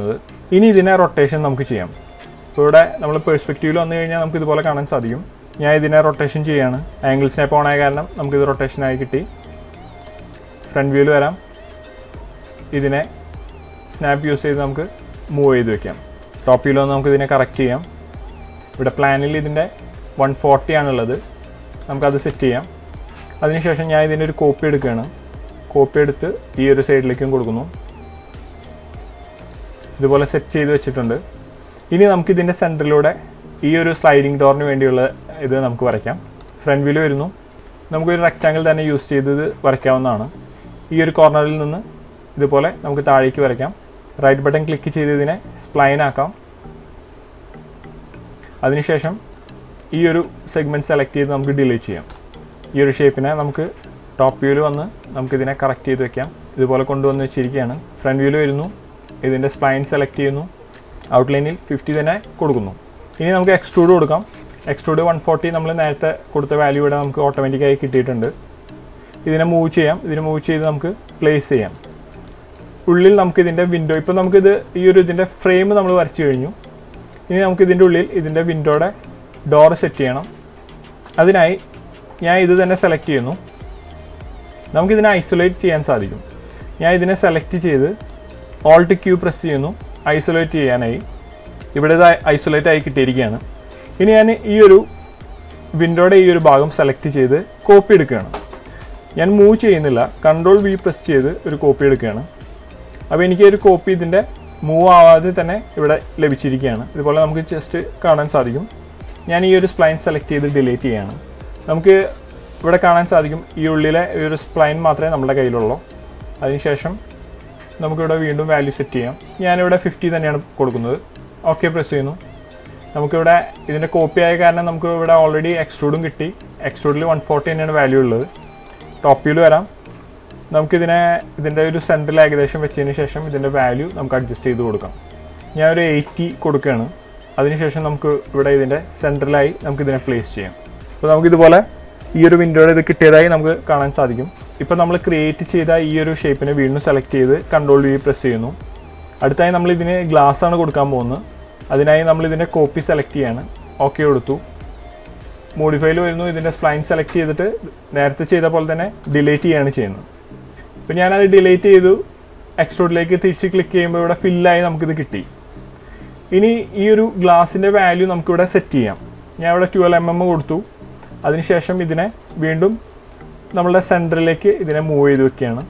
ഇനി ഇതിനെ റൊട്ടേഷൻ നമുക്ക് ചെയ്യാം ഇപ്പോൾ ഇവിടെ നമ്മൾ പെർസ്പെക്റ്റീവിൽ വന്നു കഴിഞ്ഞാൽ നമുക്ക് ഇതുപോലെ കാണാൻ സാധിക്കും ഞാൻ ഇതിനെ റൊട്ടേഷൻ ചെയ്യാണ് ആംഗിൾ സ്നാപ്പ് ഓൺ ആയ കാരണം നമുക്കിത് റൊട്ടേഷനായി കിട്ടി ഫ്രണ്ട് വ്യൂവിൽ വരാം ഇതിനെ സ്നാപ്പ് യൂസ് ചെയ്ത് നമുക്ക് മൂവ് ചെയ്ത് വെക്കാം ടോപ്പ് വ്യൂവിൽ വന്ന് നമുക്ക് ഇതിനെ കറക്റ്റ് ചെയ്യാം ഇവിടെ പ്ലാനിൽ ഇതിൻ്റെ വൺ ഫോർട്ടി ആണുള്ളത് നമുക്കത് സെറ്റ് ചെയ്യാം അതിനുശേഷം ഞാൻ ഇതിൻ്റെ ഒരു കോപ്പി എടുക്കുകയാണ് കോപ്പി എടുത്ത് ഈ ഒരു സൈഡിലേക്കും കൊടുക്കുന്നു ഇതുപോലെ സെറ്റ് ചെയ്ത് വെച്ചിട്ടുണ്ട് ഇനി നമുക്ക് ഇതിൻ്റെ സെൻറ്ററിലൂടെ ഈ ഒരു സ്ലൈഡിംഗ് ഡോറിന് വേണ്ടിയുള്ള ഇത് നമുക്ക് വരയ്ക്കാം ഫ്രണ്ട് വ്യൂവിൽ വരുന്നു നമുക്കൊരു റെക്റ്റാങ്കിൾ തന്നെ യൂസ് ചെയ്ത് ഇത് വരയ്ക്കാവുന്നതാണ് ഈ ഒരു കോർണറിൽ നിന്ന് ഇതുപോലെ നമുക്ക് താഴേക്ക് വരയ്ക്കാം റൈറ്റ് ബട്ടൺ ക്ലിക്ക് ചെയ്ത് ഇതിനെ സ്പ്ലൈൻ ആക്കാം അതിനുശേഷം ഈ ഒരു സെഗ്മെൻറ്റ് സെലക്ട് ചെയ്ത് നമുക്ക് ഡിലീറ്റ് ചെയ്യാം ഈ ഒരു ഷേപ്പിനെ നമുക്ക് ടോപ്പ് വ്യൂവിൽ വന്ന് നമുക്കിതിനെ കറക്റ്റ് ചെയ്ത് വെക്കാം ഇതുപോലെ കൊണ്ടുവന്ന് വെച്ചിരിക്കുകയാണ് ഫ്രണ്ട് വ്യൂവിൽ വരുന്നു ഇതിൻ്റെ സ്പ്ലൈൻ സെലക്ട് ചെയ്യുന്നു ഔട്ട്ലൈനിൽ ഫിഫ്റ്റി തന്നെ കൊടുക്കുന്നു ഇനി നമുക്ക് എക്സ്ട്രൂഡ് കൊടുക്കാം എക്സ്ട്രൂഡ് വൺ ഫോർട്ടി നമ്മൾ നേരത്തെ കൊടുത്ത വാല്യൂ ഇവിടെ നമുക്ക് ഓട്ടോമാറ്റിക്കായി കിട്ടിയിട്ടുണ്ട് ഇതിനെ മൂവ് ചെയ്യാം ഇതിനെ മൂവ് ചെയ്ത് നമുക്ക് പ്ലേസ് ചെയ്യാം ഉള്ളിൽ നമുക്ക് ഇതിൻ്റെ വിൻഡോ ഇപ്പോൾ നമുക്കിത് ഈ ഒരു ഇതിൻ്റെ ഫ്രെയിം നമ്മൾ വരച്ചു കഴിഞ്ഞു ഇനി നമുക്ക് ഇതിൻ്റെ ഉള്ളിൽ ഇതിൻ്റെ വിൻഡോയുടെ ഡോർ സെറ്റ് ചെയ്യണം അതിനായി ഞാൻ ഇത് തന്നെ സെലക്ട് ചെയ്യുന്നു നമുക്കിതിനെ ഐസൊലേറ്റ് ചെയ്യാൻ സാധിക്കും ഞാൻ ഇതിനെ സെലക്ട് ചെയ്ത് ഓൾട്ട് ക്യൂ പ്രസ് ചെയ്യുന്നു ഐസൊലേറ്റ് ചെയ്യാനായി ഇവിടെ ഇത് ഐസൊലേറ്റ് ആയി കിട്ടിയിരിക്കുകയാണ് ഇനി ഞാൻ ഈ ഒരു വിൻഡോയുടെ ഈ ഒരു ഭാഗം സെലക്ട് ചെയ്ത് കോപ്പി എടുക്കുകയാണ് ഞാൻ മൂവ് ചെയ്യുന്നില്ല കൺട്രോൾ വി പ്രസ് ചെയ്ത് ഒരു കോപ്പി എടുക്കുകയാണ് അപ്പോൾ എനിക്ക് ഒരു കോപ്പി ഇതിൻ്റെ മൂവ് ആവാതെ തന്നെ ഇവിടെ ലഭിച്ചിരിക്കുകയാണ് ഇതുപോലെ നമുക്ക് ജസ്റ്റ് കാണാൻ സാധിക്കും ഞാൻ ഈ ഒരു സ്പ്ലൈൻ സെലക്ട് ചെയ്ത് ഡിലീറ്റ് ചെയ്യാണ് നമുക്ക് ഇവിടെ കാണാൻ സാധിക്കും ഈ ഉള്ളിലെ ഈ ഒരു സ്പ്ലൈൻ മാത്രമേ നമ്മുടെ കയ്യിലുള്ളൂ അതിനുശേഷം നമുക്കിവിടെ വീണ്ടും വാല്യൂ സെറ്റ് ചെയ്യാം ഞാനിവിടെ ഫിഫ്റ്റി തന്നെയാണ് കൊടുക്കുന്നത് ഓക്കെ പ്രസ് ചെയ്യുന്നു നമുക്കിവിടെ ഇതിൻ്റെ കോപ്പി ആയ കാരണം നമുക്ക് ഇവിടെ ഓൾറെഡി എക്സ്ട്രൂഡും കിട്ടി എക്സ്ട്രൂഡിൽ വൺ ഫോർട്ടി തന്നെയാണ് വാല്യൂ ഉള്ളത് ടോപ്പ് വ്യൂവിൽ വരാം നമുക്കിതിനെ ഇതിൻ്റെ ഒരു സെൻറ്ററിൽ ഏകദേശം വെച്ചതിന് ശേഷം ഇതിൻ്റെ വാല്യൂ നമുക്ക് അഡ്ജസ്റ്റ് ചെയ്ത് കൊടുക്കാം ഞാൻ ഒരു എയ്റ്റി കൊടുക്കുകയാണ് അതിനുശേഷം നമുക്ക് ഇവിടെ ഇതിൻ്റെ സെൻറ്ററിലായി നമുക്കിതിനെ പ്ലേസ് ചെയ്യാം അപ്പോൾ നമുക്കിതുപോലെ ഈ ഒരു വിൻഡോയുടെ ഇത് കിട്ടിയതായി നമുക്ക് കാണാൻ സാധിക്കും ഇപ്പോൾ നമ്മൾ ക്രിയേറ്റ് ചെയ്ത ഈ ഒരു ഷേപ്പിനെ വീണ്ടും സെലക്ട് ചെയ്ത് കൺട്രോൾ വി പ്രസ് ചെയ്യുന്നു അടുത്തായി നമ്മൾ ഇതിന് ഗ്ലാസ് ആണ് കൊടുക്കാൻ പോകുന്നത് അതിനായി നമ്മൾ ഇതിൻ്റെ കോപ്പി സെലക്ട് ചെയ്യാണ് ഓക്കെ കൊടുത്തു മോഡിഫൈയിൽ വരുന്നു ഇതിൻ്റെ സ്പ്ലൈൻ സെലക്ട് ചെയ്തിട്ട് നേരത്തെ ചെയ്ത പോലെ തന്നെ ഡിലീറ്റ് ചെയ്യാണ് ചെയ്യുന്നത് ഇപ്പോൾ ഞാനത് ഡിലീറ്റ് ചെയ്തു എക്സ്ട്രോഡിലേക്ക് തിരിച്ച് ക്ലിക്ക് ചെയ്യുമ്പോൾ ഇവിടെ ഫില്ലായി നമുക്കിത് കിട്ടി ഇനി ഈ ഒരു ഗ്ലാസിൻ്റെ വാല്യൂ നമുക്കിവിടെ സെറ്റ് ചെയ്യാം ഞാൻ ഇവിടെ ട്വൽവ് എം എം കൊടുത്തു അതിനുശേഷം ഇതിനെ വീണ്ടും നമ്മളുടെ സെൻറ്ററിലേക്ക് ഇതിനെ മൂവ് ചെയ്ത് വെക്കുകയാണ്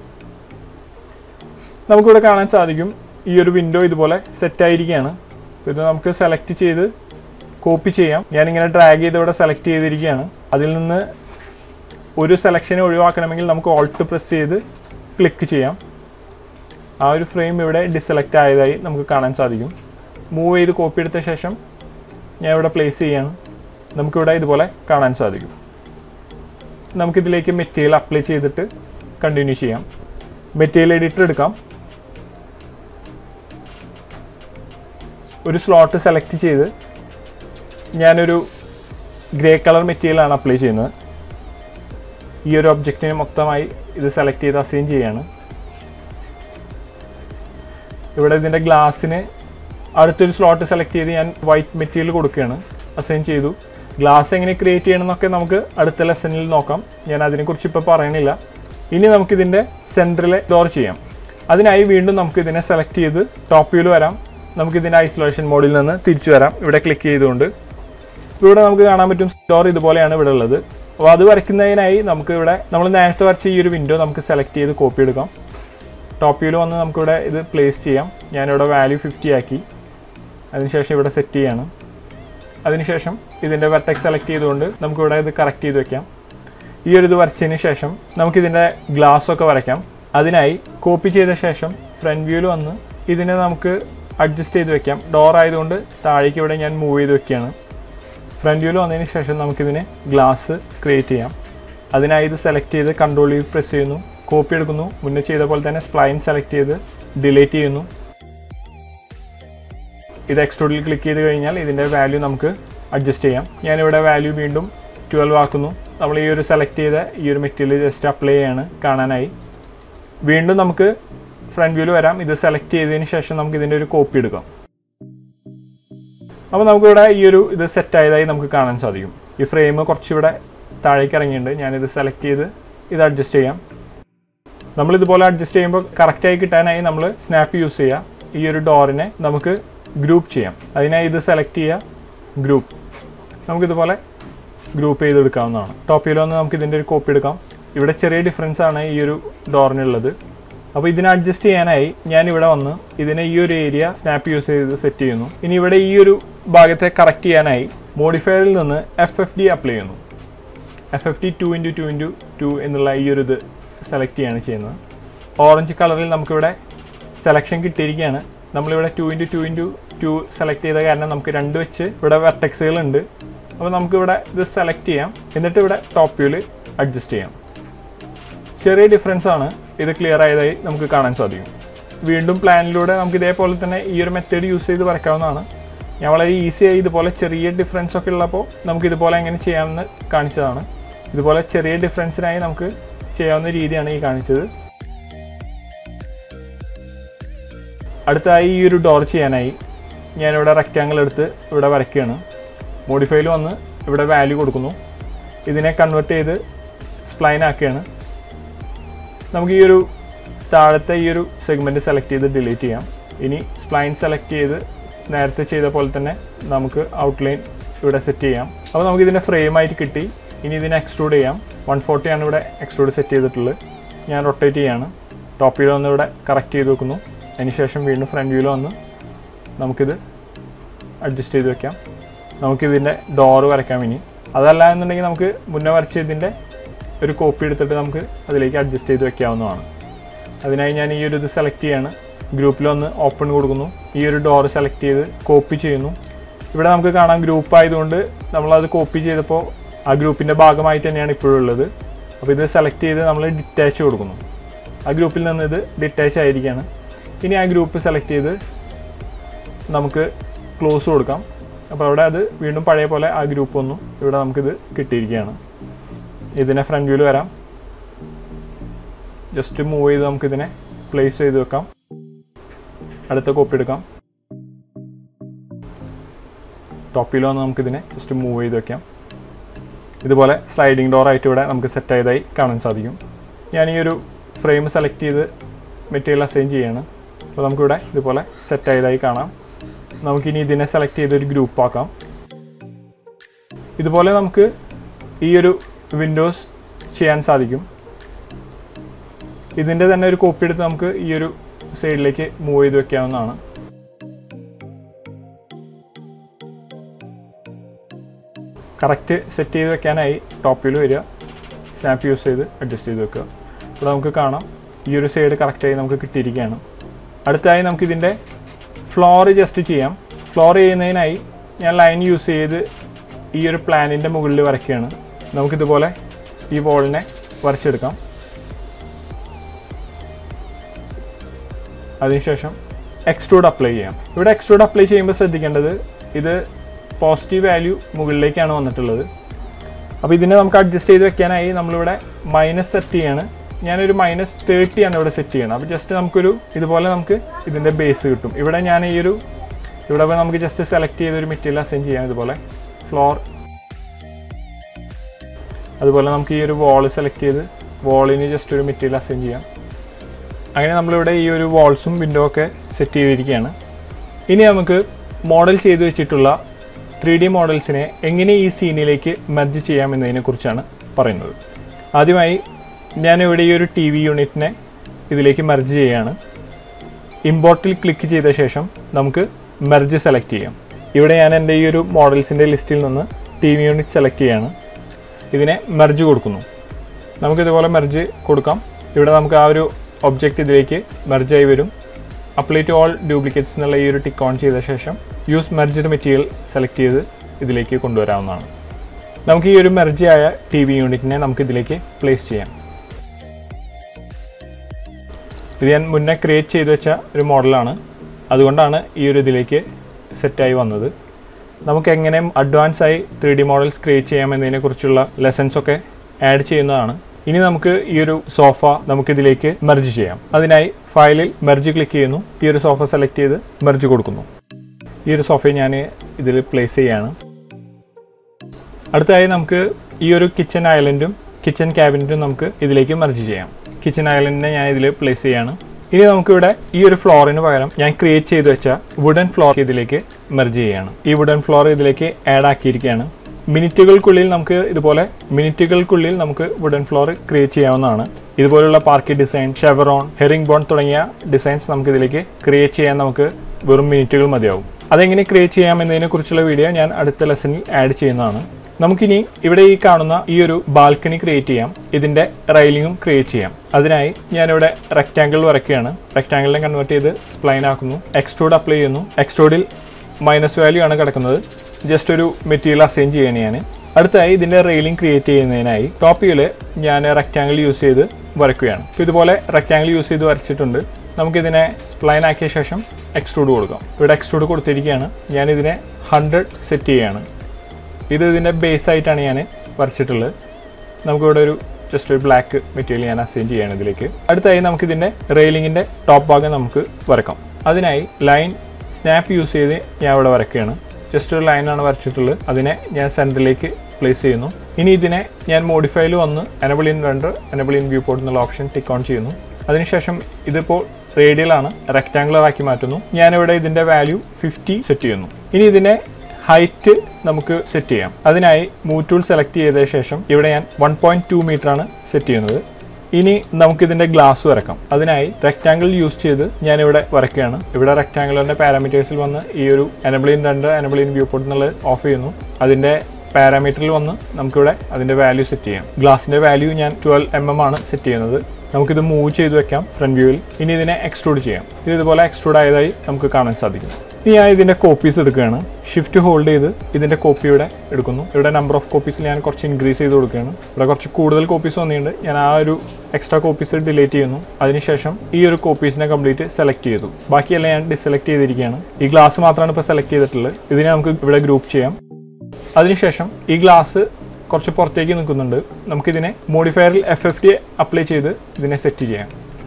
നമുക്കിവിടെ കാണാൻ സാധിക്കും ഈ ഒരു വിൻഡോ ഇതുപോലെ സെറ്റ് ആയിരിക്കുകയാണ് ഇത് നമുക്ക് സെലക്ട് ചെയ്ത് കോപ്പി ചെയ്യാം ഞാനിങ്ങനെ ഡ്രാഗ് ചെയ്ത് ഇവിടെ സെലക്ട് ചെയ്തിരിക്കുകയാണ് അതിൽ നിന്ന് ഒരു സെലക്ഷനെ ഒഴിവാക്കണമെങ്കിൽ നമുക്ക് ഓൾട്ട് പ്രസ് ചെയ്ത് ക്ലിക്ക് ചെയ്യാം ആ ഒരു ഫ്രെയിം ഇവിടെ ഡിസെലക്ട് ആയതായി നമുക്ക് കാണാൻ സാധിക്കും മൂവ് ചെയ്ത് കോപ്പി എടുത്ത ശേഷം ഞാൻ ഇവിടെ പ്ലേസ് ചെയ്യാണ് നമുക്കിവിടെ ഇതുപോലെ കാണാൻ സാധിക്കും നമുക്കിതിലേക്ക് മെറ്റീരിയൽ അപ്ലൈ ചെയ്തിട്ട് കണ്ടിന്യൂ ചെയ്യാം മെറ്റീരിയൽ എഡിറ്റർ എടുക്കാം ഒരു സ്ലോട്ട് സെലക്ട് ചെയ്ത് ഞാനൊരു ഗ്രേ കളർ മെറ്റീരിയലാണ് അപ്ലൈ ചെയ്യുന്നത് ഈ ഒരു ഒബ്ജക്റ്റിനെ മൊത്തമായി ഇത് സെലക്ട് ചെയ്ത് അസൈൻ ചെയ്യാണ് ഇവിടെ ഇതിൻ്റെ ഗ്ലാസ്സിന് അടുത്തൊരു സ്ലോട്ട് സെലക്ട് ചെയ്ത് ഞാൻ വൈറ്റ് മെറ്റീരിയൽ കൊടുക്കുകയാണ് അസൈൻ ചെയ്തു ഗ്ലാസ് എങ്ങനെ ക്രിയേറ്റ് ചെയ്യണമെന്നൊക്കെ നമുക്ക് അടുത്ത ലെസണിൽ നോക്കാം ഞാൻ അതിനെക്കുറിച്ച് ഇപ്പോൾ പറയണില്ല ഇനി നമുക്കിതിൻ്റെ സെൻറ്ററിലെ ഡോർ ചെയ്യാം അതിനായി വീണ്ടും നമുക്ക് ഇതിനെ സെലക്ട് ചെയ്ത് ടോപ്പ് വ്യൂവിൽ വരാം നമുക്കിതിൻ്റെ ഐസൊലേഷൻ മോഡിൽ നിന്ന് തിരിച്ചു വരാം ഇവിടെ ക്ലിക്ക് ചെയ്തുകൊണ്ട് ഇവിടെ നമുക്ക് കാണാൻ പറ്റും ഡോർ ഇതുപോലെയാണ് ഇവിടെ ഉള്ളത് അപ്പോൾ അത് വരയ്ക്കുന്നതിനായി നമുക്ക് ഇവിടെ നമ്മൾ നേരത്തെ വരച്ച ഈ ഒരു വിൻഡോ നമുക്ക് സെലക്ട് ചെയ്ത് കോപ്പി എടുക്കാം ടോപ്പ് വ്യൂവിൽ വന്ന് നമുക്കിവിടെ ഇത് പ്ലേസ് ചെയ്യാം ഞാനിവിടെ വാല്യൂ ഫിഫ്റ്റി ആക്കി അതിനുശേഷം ഇവിടെ സെറ്റ് ചെയ്യാണ് അതിനുശേഷം ഇതിൻ്റെ വെർട്ടെക്സ് സെലക്ട് ചെയ്തുകൊണ്ട് നമുക്കിവിടെ ഇത് കറക്റ്റ് ചെയ്ത് വെക്കാം ഈ ഒരു ഇത് വരച്ചതിന് ശേഷം നമുക്കിതിൻ്റെ ഗ്ലാസ് ഒക്കെ വരയ്ക്കാം അതിനായി കോപ്പി ചെയ്ത ശേഷം ഫ്രണ്ട് വ്യൂവിൽ വന്ന് ഇതിനെ നമുക്ക് അഡ്ജസ്റ്റ് ചെയ്ത് വെക്കാം ഡോർ ആയതുകൊണ്ട് താഴേക്ക് ഇവിടെ ഞാൻ മൂവ് ചെയ്ത് വെക്കുകയാണ് ഫ്രണ്ട് വ്യൂവിൽ വന്നതിന് ശേഷം നമുക്കിതിന് ഗ്ലാസ് ക്രിയേറ്റ് ചെയ്യാം അതിനായി ഇത് സെലക്ട് ചെയ്ത് കൺട്രോൾ പ്രസ് ചെയ്യുന്നു കോപ്പി എടുക്കുന്നു മുന്നേ ചെയ്ത പോലെ തന്നെ സ്പ്ലൈൻ സെലക്ട് ചെയ്ത് ഡിലീറ്റ് ചെയ്യുന്നു ഇത് എക്സ്ട്രൂഡിൽ ക്ലിക്ക് ചെയ്ത് കഴിഞ്ഞാൽ ഇതിൻ്റെ വാല്യൂ നമുക്ക് അഡ്ജസ്റ്റ് ചെയ്യാം ഞാനിവിടെ വാല്യൂ വീണ്ടും ട്വൽവ് ആക്കുന്നു നമ്മൾ ഈ ഒരു സെലക്ട് ചെയ്ത ഈ ഒരു മെറ്റീരിയൽ ജസ്റ്റ് അപ്ലൈ ചെയ്യാണ് കാണാനായി വീണ്ടും നമുക്ക് ഫ്രണ്ട് വ്യൂവിൽ വരാം ഇത് സെലക്ട് ചെയ്തതിന് ശേഷം നമുക്ക് ഇതിൻ്റെ ഒരു കോപ്പി എടുക്കാം അപ്പോൾ നമുക്കിവിടെ ഈ ഒരു ഇത് സെറ്റ് ആയതായി നമുക്ക് കാണാൻ സാധിക്കും ഈ ഫ്രെയിം കുറച്ചിവിടെ താഴേക്ക് ഇറങ്ങിയിട്ടുണ്ട് ഞാനിത് സെലക്ട് ചെയ്ത് ഇത് അഡ്ജസ്റ്റ് ചെയ്യാം നമ്മളിതുപോലെ അഡ്ജസ്റ്റ് ചെയ്യുമ്പോൾ കറക്റ്റായി കിട്ടാനായി നമ്മൾ സ്നാപ്പ് യൂസ് ചെയ്യുക ഈ ഒരു ഡോറിനെ നമുക്ക് ഗ്രൂപ്പ് ചെയ്യാം അതിനായി ഇത് സെലക്ട് ചെയ്യുക ഗ്രൂപ്പ് നമുക്കിതുപോലെ ഗ്രൂപ്പ് ചെയ്തെടുക്കാവുന്നതാണ് ടോപ്പിൽ വന്ന് നമുക്ക് ഇതിൻ്റെ ഒരു കോപ്പി എടുക്കാം ഇവിടെ ചെറിയ ഡിഫറൻസ് ആണ് ഈ ഒരു ഡോറിനുള്ളത് അപ്പോൾ ഇതിനെ അഡ്ജസ്റ്റ് ചെയ്യാനായി ഞാൻ ഇവിടെ വന്ന് ഇതിനെ ഈ ഒരു ഏരിയ സ്നാപ്പ് യൂസ് ചെയ്ത് സെറ്റ് ചെയ്യുന്നു ഇനി ഇവിടെ ഈ ഒരു ഭാഗത്തെ കറക്റ്റ് ചെയ്യാനായി മോഡിഫയറിൽ നിന്ന് എഫ് എഫ് ഡി അപ്ലൈ ചെയ്യുന്നു F F D two into two into two എന്നുള്ള ഈ ഒരു ഇത് സെലക്ട് ചെയ്യാണ് ചെയ്യുന്നത് ഓറഞ്ച് കളറിൽ നമുക്കിവിടെ സെലക്ഷൻ കിട്ടിയിരിക്കുകയാണ് നമ്മളിവിടെ two into two into two select ചെയ്ത കാരണം നമുക്ക് രണ്ട് വെച്ച് ഇവിടെ വെർട്ടെക്സുകൾ ഉണ്ട് അപ്പോൾ നമുക്കിവിടെ ഇത് സെലക്ട് ചെയ്യാം എന്നിട്ട് ഇവിടെ ടോപ്പ് വ്യൂവിൽ അഡ്ജസ്റ്റ് ചെയ്യാം ചെറിയ ഡിഫറൻസ് ആണ് ഇത് ക്ലിയർ ആയതായി നമുക്ക് കാണാൻ സാധിക്കും വീണ്ടും പ്ലാനിലൂടെ നമുക്ക് ഇതേപോലെ തന്നെ ഈ ഒരു മെത്തേഡ് യൂസ് ചെയ്ത് വരയ്ക്കാവുന്നതാണ് ഞാൻ വളരെ ഈസി ആയി ഇതുപോലെ ചെറിയ ഡിഫറൻസ് ഒക്കെ ഉള്ളപ്പോൾ നമുക്ക് ഇതുപോലെ എങ്ങനെ ചെയ്യാമെന്ന് കാണിച്ചതാണ് ഇതുപോലെ ചെറിയ ഡിഫറൻസിനായി നമുക്ക് ചെയ്യാവുന്ന രീതിയാണ് ഈ കാണിച്ചത് അടുത്തായി ഈ ഒരു ഡോർ ചെയ്യാനായി ഞാനിവിടെ റെക്റ്റാങ്കിൾ എടുത്ത് ഇവിടെ വരയ്ക്കുകയാണ് മോഡിഫൈയിൽ വന്ന് ഇവിടെ വാല്യൂ കൊടുക്കുന്നു ഇതിനെ കൺവേർട്ട് ചെയ്ത് സ്പ്ലൈൻ ആക്കുകയാണ് നമുക്ക് ഈ ഒരു താഴത്തെ ഈ ഒരു സെഗ്മെൻറ്റ് സെലക്ട് ചെയ്ത് ഡിലീറ്റ് ചെയ്യാം ഇനി സ്പ്ലൈൻ സെലക്ട് ചെയ്ത് നേരത്തെ ചെയ്ത പോലെ തന്നെ നമുക്ക് ഔട്ട്ലൈൻ ഇവിടെ സെറ്റ് ചെയ്യാം അപ്പോൾ നമുക്ക് ഇതിൻ്റെ ഫ്രെയിം ആയിട്ട് കിട്ടി ഇനി ഇതിനെ എക്സ്ട്രൂഡ് ചെയ്യാം വൺ ഫോർട്ടി ആണ് ഇവിടെ എക്സ്ട്രൂഡ് സെറ്റ് ചെയ്തിട്ടുള്ളത് ഞാൻ റൊട്ടേറ്റ് ചെയ്യാണ് ടോപ്പ് വ്യൂ വന്ന് ഇവിടെ കറക്റ്റ് ചെയ്ത് വെക്കുന്നു അതിനുശേഷം വീണ്ടും ഫ്രണ്ട് വ്യൂവിൽ വന്ന് നമുക്കിത് അഡ്ജസ്റ്റ് ചെയ്ത് വെക്കാം നമുക്കിതിൻ്റെ ഡോറ് വരയ്ക്കാം ഇനി അതല്ല എന്നുണ്ടെങ്കിൽ നമുക്ക് മുന്നേ വരച്ചതിൻ്റെ ഒരു കോപ്പി എടുത്തിട്ട് നമുക്ക് അതിലേക്ക് അഡ്ജസ്റ്റ് ചെയ്ത് വെക്കാവുന്നതാണ് അതിനായി ഞാൻ ഈ ഒരു ഇത് സെലക്ട് ചെയ്യാണ് ഗ്രൂപ്പിൽ വന്ന് ഓപ്പൺ കൊടുക്കുന്നു ഈ ഒരു ഡോർ സെലക്ട് ചെയ്ത് കോപ്പി ചെയ്യുന്നു ഇവിടെ നമുക്ക് കാണാം ഗ്രൂപ്പ് ആയതുകൊണ്ട് നമ്മളത് കോപ്പി ചെയ്തപ്പോൾ ആ ഗ്രൂപ്പിൻ്റെ ഭാഗമായിട്ട് തന്നെയാണ് ഇപ്പോഴും ഉള്ളത് അപ്പോൾ ഇത് സെലക്ട് ചെയ്ത് നമ്മൾ ഡിറ്റാച്ച് കൊടുക്കുന്നു ആ ഗ്രൂപ്പിൽ നിന്ന് ഇത് ഡിറ്റാച്ച് ആയിരിക്കുകയാണ് ഇനി ആ ഗ്രൂപ്പ് സെലക്ട് ചെയ്ത് നമുക്ക് ക്ലോസ് കൊടുക്കാം അപ്പോൾ അവിടെ അത് വീണ്ടും പഴയ പോലെ ആ ഗ്രൂപ്പ് ഒന്നും ഇവിടെ നമുക്കിത് കിട്ടിയിരിക്കുകയാണ് ഇതിനെ ഫ്രണ്ട് വ്യൂവിൽ വരാം ജസ്റ്റ് മൂവ് ചെയ്ത് നമുക്കിതിനെ പ്ലേസ് ചെയ്ത് വെക്കാം അടുത്ത കോപ്പി എടുക്കാം ടോപ്പിൽ വന്ന് നമുക്കിതിനെ ജസ്റ്റ് മൂവ് ചെയ്ത് വെക്കാം ഇതുപോലെ സ്ലൈഡിംഗ് ഡോർ ആയിട്ട് ഇവിടെ നമുക്ക് സെറ്റ് ആയതായി കാണാൻ സാധിക്കും ഞാൻ ഈ ഒരു ഫ്രെയിം സെലക്ട് ചെയ്ത് മെറ്റീരിയൽ അസൈൻ ചെയ്യാണ് അപ്പോൾ നമുക്കിവിടെ ഇതുപോലെ സെറ്റ് ആയതായി കാണാം നമുക്കിനി ഇതിനെ സെലക്ട് ചെയ്ത് ഒരു ഗ്രൂപ്പ് ആക്കാം ഇതുപോലെ നമുക്ക് ഈ ഒരു വിൻഡോസ് ചെയ്യാൻ സാധിക്കും ഇതിൻ്റെ തന്നെ ഒരു കോപ്പി എടുത്ത് നമുക്ക് ഈ ഒരു സൈഡിലേക്ക് മൂവ് ചെയ്ത് വെക്കാവുന്നതാണ് കറക്റ്റ് സെറ്റ് ചെയ്ത് വെക്കാനായി ടോപ്പിൽ വരിക സ്നാപ്പ് യൂസ് ചെയ്ത് അഡ്ജസ്റ്റ് ചെയ്ത് വെക്കുക ഇവിടെ നമുക്ക് കാണാം ഈ ഒരു സൈഡ് കറക്റ്റായി നമുക്ക് കിട്ടിയിരിക്കുകയാണ് അടുത്തായി നമുക്കിതിൻ്റെ ഫ്ലോർ ജസ്റ്റ് ചെയ്യാം ഫ്ലോർ ചെയ്യുന്നതിനായി ഞാൻ ലൈൻ യൂസ് ചെയ്ത് ഈ ഒരു പ്ലാനിൻ്റെ മുകളിൽ വരയ്ക്കുകയാണ് നമുക്കിതുപോലെ ഈ ബോളിനെ വരച്ചെടുക്കാം അതിനുശേഷം എക്സ്ട്രൂഡ് അപ്ലൈ ചെയ്യാം ഇവിടെ എക്സ്ട്രൂഡ് അപ്ലൈ ചെയ്യുമ്പോൾ ശ്രദ്ധിക്കേണ്ടത് ഇത് പോസിറ്റീവ് വാല്യൂ മുകളിലേക്കാണ് വന്നിട്ടുള്ളത് അപ്പോൾ ഇതിനെ നമുക്ക് അഡ്ജസ്റ്റ് ചെയ്ത് വെക്കാനായി നമ്മളിവിടെ മൈനസ് സെറ്റ് ചെയ്യാണ് ഞാനൊരു മൈനസ് തേർട്ടി ആണ് ഇവിടെ സെറ്റ് ചെയ്യണം അപ്പോൾ ജസ്റ്റ് നമുക്കൊരു ഇതുപോലെ നമുക്ക് ഇതിൻ്റെ ബേസ് കിട്ടും ഇവിടെ ഞാൻ ഈ ഒരു ഇവിടെ ഇപ്പോൾ നമുക്ക് ജസ്റ്റ് സെലക്ട് ചെയ്ത് ഒരു മെറ്റീരിയൽ അസൈൻ ചെയ്യാം ഇതുപോലെ ഫ്ലോർ അതുപോലെ നമുക്ക് ഈ ഒരു വാൾ സെലക്ട് ചെയ്ത് വാളിന് ജസ്റ്റ് ഒരു മെറ്റീരിയൽ അസൈൻ ചെയ്യാം അങ്ങനെ നമ്മളിവിടെ ഈ ഒരു വാൾസും വിൻഡോ ഒക്കെ സെറ്റ് ചെയ്തിരിക്കുകയാണ് ഇനി നമുക്ക് മോഡൽ ചെയ്ത് വെച്ചിട്ടുള്ള ത്രീ ഡി മോഡൽസിനെ എങ്ങനെ ഈ സീനിലേക്ക് മെർജ് ചെയ്യാം എന്നതിനെക്കുറിച്ചാണ് പറയുന്നത് ആദ്യമായി ഞാനിവിടെ ഈ ഒരു ടി വി യൂണിറ്റിനെ ഇതിലേക്ക് മെർജ് ചെയ്യുകയാണ് ഇമ്പോർട്ടിൽ ക്ലിക്ക് ചെയ്ത ശേഷം നമുക്ക് മെർജ് സെലക്ട് ചെയ്യാം ഇവിടെ ഞാൻ എൻ്റെ ഈ ഒരു മോഡൽസിൻ്റെ ലിസ്റ്റിൽ നിന്ന് ടി വി യൂണിറ്റ് സെലക്ട് ചെയ്യാണ് ഇതിനെ മെർജ് കൊടുക്കുന്നു നമുക്കിതുപോലെ മെർജ് കൊടുക്കാം ഇവിടെ നമുക്ക് ആ ഒരു ഒബ്ജക്റ്റ് ഇതിലേക്ക് മെർജായി വരും അപ്ലൈ ടു ഓൾ ഡ്യൂപ്ലിക്കേറ്റ്സ് എന്നുള്ള ഈ ഒരു ടിക്ക് ഓൺ ചെയ്ത ശേഷം യൂസ് മെർജ്ഡ് മെറ്റീരിയൽ സെലക്ട് ചെയ്ത് ഇതിലേക്ക് കൊണ്ടുവരാവുന്നതാണ് നമുക്ക് ഈ ഒരു മെർജ് ആയ ടി വി യൂണിറ്റിനെ നമുക്ക് ഇതിലേക്ക് പ്ലേസ് ചെയ്യാം ഇത് ഞാൻ മുന്നേ ക്രിയേറ്റ് ചെയ്ത് വെച്ച ഒരു മോഡലാണ് അതുകൊണ്ടാണ് ഈ ഒരു ഇതിലേക്ക് സെറ്റായി വന്നത് നമുക്ക് എങ്ങനെ അഡ്വാൻസ് ആയി ത്രീ ഡി മോഡൽസ് ക്രിയേറ്റ് ചെയ്യാം എന്നതിനെക്കുറിച്ചുള്ള ലെസൺസ് ഒക്കെ ആഡ് ചെയ്യുന്നതാണ് ഇനി നമുക്ക് ഈ ഒരു സോഫ നമുക്ക് ഇതിലേക്ക് മെർജ് ചെയ്യാം അതിനായി ഫയലിൽ മെർജ് ക്ലിക്ക് ചെയ്യുന്നു ഈ ഒരു സോഫ സെലക്ട് ചെയ്ത് മെർജ് കൊടുക്കുന്നു ഈ ഒരു സോഫയെ ഞാൻ ഇതിൽ പ്ലേസ് ചെയ്യാണ് അടുത്തതായി നമുക്ക് ഈ ഒരു കിച്ചൺ ഐലൻഡും കിച്ചൺ ക്യാബിനറ്റും നമുക്ക് ഇതിലേക്ക് മെർജ് ചെയ്യാം കിച്ചൺ ഐലൻഡിനെ ഞാൻ ഇതിൽ പ്ലേസ് ചെയ്യാണ് ഇനി നമുക്കിവിടെ ഈ ഒരു ഫ്ലോറിന് പകരം ഞാൻ ക്രിയേറ്റ് ചെയ്ത് വെച്ച വുഡൻ ഫ്ലോർ ഇതിലേക്ക് മെർജ് ചെയ്യാണ് ഈ വുഡൻ ഫ്ലോർ ഇതിലേക്ക് ആഡ് ആക്കിയിരിക്കുകയാണ് മിനിറ്റുകൾക്കുള്ളിൽ നമുക്ക് ഇതുപോലെ മിനിറ്റുകൾക്കുള്ളിൽ നമുക്ക് വുഡൻ ഫ്ലോർ ക്രിയേറ്റ് ചെയ്യാവുന്നതാണ് ഇതുപോലുള്ള parquet design chevron herringbone തുടങ്ങിയ ഡിസൈൻസ് നമുക്ക് ഇതിലേക്ക് ക്രിയേറ്റ് ചെയ്യാൻ നമുക്ക് വെറും മിനിറ്റുകൾ മതിയാവും അതെങ്ങനെ ക്രിയേറ്റ് ചെയ്യാം എന്നതിനെ കുറിച്ചുള്ള വീഡിയോ ഞാൻ അടുത്ത ലെസണിൽ ആഡ് ചെയ്യുന്നതാണ് നമുക്കിനി ഇവിടെ ഈ കാണുന്ന ഈ ഒരു ബാൽക്കണി ക്രിയേറ്റ് ചെയ്യാം ഇതിന്റെ റൈലിങ്ങും ക്രിയേറ്റ് ചെയ്യാം അതിനായി ഞാനിവിടെ റെക്റ്റാങ്കിൾ വരയ്ക്കുകയാണ് റെക്റ്റാങ്കിളിനെ കൺവേർട്ട് ചെയ്ത് സ്പ്ലൈൻ ആക്കുന്നു എക്സ്ട്രൂഡ് അപ്ലൈ ചെയ്യുന്നു എക്സ്ട്രൂഡിൽ മൈനസ് വാല്യൂ ആണ് കിടക്കുന്നത് ജസ്റ്റ് ഒരു മെറ്റീരിയൽ അസൈൻ ചെയ്യാൻ ഞാൻ അടുത്തായി ഇതിന്റെ റെയിലിംഗ് ക്രിയേറ്റ് ചെയ്യുന്നതിനായി ടോപ്പ് വ്യൂല് ഞാൻ റെക്റ്റാങ്കിൾ യൂസ് ചെയ്ത് വരയ്ക്കുകയാണ് So ഇതുപോലെ റെക്റ്റാങ്കിൾ യൂസ് ചെയ്ത് വരച്ചിട്ടുണ്ട് നമുക്കിതിനെ സ്പ്ലൈൻ ആക്കിയ ശേഷം എക്സ്ട്രൂഡ് കൊടുക്കാം ഇവിടെ എക്സ്ട്രൂഡ് കൊടുത്തിരിക്കുകയാണ് ഞാനിതിനെ ഹൺഡ്രഡ് സെറ്റ് ചെയ്യുകയാണ് ഇത് ഇതിൻ്റെ ബേസ് ആയിട്ടാണ് ഞാൻ വരച്ചിട്ടുള്ളത് നമുക്കിവിടെ ഒരു ജസ്റ്റ് ഒരു ബ്ലാക്ക് മെറ്റീരിയൽ ഞാൻ അസൈൻ ചെയ്യാണ് ഇതിലേക്ക് അടുത്തായി നമുക്ക് ഇതിൻ്റെ റെയിലിങ്ങിൻ്റെ ടോപ്പ് ഭാഗം നമുക്ക് വരക്കാം അതിനായി ലൈൻ സ്നാപ്പ് യൂസ് ചെയ്ത് ഞാൻ ഇവിടെ വരയ്ക്കുകയാണ് ജസ്റ്റ് ഒരു ലൈനാണ് വരച്ചിട്ടുള്ളത് അതിനെ ഞാൻ സെൻറ്ററിലേക്ക് പ്ലേസ് ചെയ്യുന്നു ഇനി ഇതിനെ ഞാൻ മോഡിഫൈയിൽ വന്ന് enable in render enable in viewport എന്നുള്ള ഓപ്ഷൻ ടിക്ക് ഓൺ ചെയ്യുന്നു അതിനുശേഷം ഇതിപ്പോൾ റേഡിയലാണ് റെക്റ്റാങ്കുലർ ആക്കി മാറ്റുന്നു ഞാനിവിടെ ഇതിൻ്റെ വാല്യൂ ഫിഫ്റ്റി സെറ്റ് ചെയ്യുന്നു ഇനി ഇതിനെ ഹൈറ്റ് നമുക്ക് സെറ്റ് ചെയ്യാം അതിനായി മൂവ് ടൂൾ സെലക്ട് ചെയ്ത ശേഷം ഇവിടെ ഞാൻ വൺ പോയിന്റ് ടു മീറ്റർ ആണ് സെറ്റ് ചെയ്യുന്നത് ഇനി നമുക്കിതിന്റെ ഗ്ലാസ് വരക്കാം അതിനായി റെക്റ്റാങ്കിൾ യൂസ് ചെയ്ത് ഞാൻ ഇവിടെ വരയ്ക്കുകയാണ് ഇവിടെ റെക്റ്റാങ്കിളിന്റെ പാരാമീറ്റേഴ്സിൽ വന്ന് ഈ ഒരു എനബിളിൻ രണ്ട് എനബിളിൻ വ്യൂ പോർട്ട് എന്നുള്ളത് ഓഫ് ചെയ്യുന്നു അതിന്റെ പാരാമീറ്ററിൽ വന്ന് നമുക്കിവിടെ അതിന്റെ വാല്യൂ സെറ്റ് ചെയ്യാം ഗ്ലാസിന്റെ വാല്യൂ ഞാൻ ട്വൽവ് എം എം ആണ് സെറ്റ് ചെയ്യുന്നത് നമുക്കിത് മൂവ് ചെയ്ത് വെക്കാം ഫ്രണ്ട് വ്യൂവിൽ ഇനി ഇതിനെ എക്സ്ട്രൂഡ് ചെയ്യാം ഇത് ഇതുപോലെ എക്സ്ട്രൂഡ് ആയതായി നമുക്ക് കാണാൻ സാധിക്കും ഇനി ഞാൻ ഇതിന്റെ കോപ്പീസ് എടുക്കുകയാണ് ഷിഫ്റ്റ് ഹോൾഡ് ചെയ്ത് ഇതിന്റെ കോപ്പി ഇവിടെ എടുക്കുന്നു ഇവിടെ നമ്പർ ഓഫ് കോപ്പീസിൽ ഞാൻ കുറച്ച് ഇൻക്രീസ് ചെയ്ത് കൊടുക്കുകയാണ് ഇവിടെ കുറച്ച് കൂടുതൽ കോപ്പീസ് വന്നിട്ടുണ്ട് ഞാൻ ആ ഒരു എക്സ്ട്രാ കോപ്പീസ് ഡിലീറ്റ് ചെയ്യുന്നു അതിനുശേഷം ഈ ഒരു കോപ്പീസിനെ കംപ്ലീറ്റ് സെലക്ട് ചെയ്തു ബാക്കിയെല്ലാം ഞാൻ ഡിസെലക്ട് ചെയ്തിരിക്കുകയാണ് ഈ ഗ്ലാസ് മാത്രമാണ് ഇപ്പോൾ സെലക്ട് ചെയ്തിട്ടുള്ളത് ഇതിനെ നമുക്ക് ഇവിടെ ഗ്രൂപ്പ് ചെയ്യാം അതിനുശേഷം ഈ ഗ്ലാസ് കുറച്ച് പുറത്തേക്ക് നിൽക്കുന്നുണ്ട് നമുക്കിതിനെ മോഡിഫയറിൽ എഫ് എഫ് ടി അപ്ലൈ ചെയ്ത് ഇതിനെ സെറ്റ് ചെയ്യാം